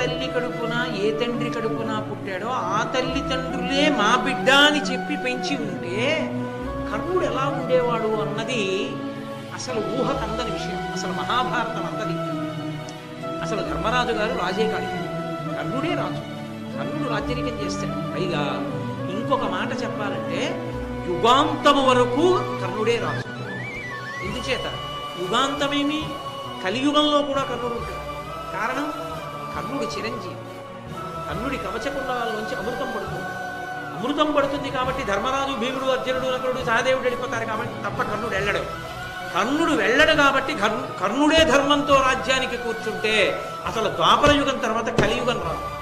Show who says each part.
Speaker 1: తల్లి కడుపున ఏ తండ్రి కడుపున పుట్టాడో ఆ తల్లి తండ్రులే మా బిడ్డ అని చెప్పి పెంచి ఉంటే కర్ణుడు ఎలా ఉండేవాడు అన్నది అసలు ఊహకందని విషయం అసలు మహాభారతం అంతది అసలు ధర్మరాజు గారు రాజే కాడు కర్ణుడే రాజు కర్ణుడు రాజ్యరికం చేస్తాడు పైగా ఇంకొక మాట చెప్పాలంటే యుగాంతము వరకు కర్ణుడే రాజు ఎందుచేత యుగాంతమేమి కలియుగంలో కూడా కర్ణుడు ఉంటాడు కారణం కర్ణుడు చిరంజీవి కర్ణుడి కవచకుండాల్లోంచి అమృతం పడుతుంది అమృతం పడుతుంది కాబట్టి ధర్మరాజు భీముడు అర్జునుడు నకులుడు సహదేవుడు వెళ్ళిపోతారు కాబట్టి తప్ప కర్ణుడు వెళ్ళడు కర్ణుడు వెళ్ళడు కాబట్టి కర్ణు- కర్ణుడే ధర్మంతో రాజ్యానికి కూర్చుంటే అసలు ద్వాపర యుగం తర్వాత కలియుగం రాదు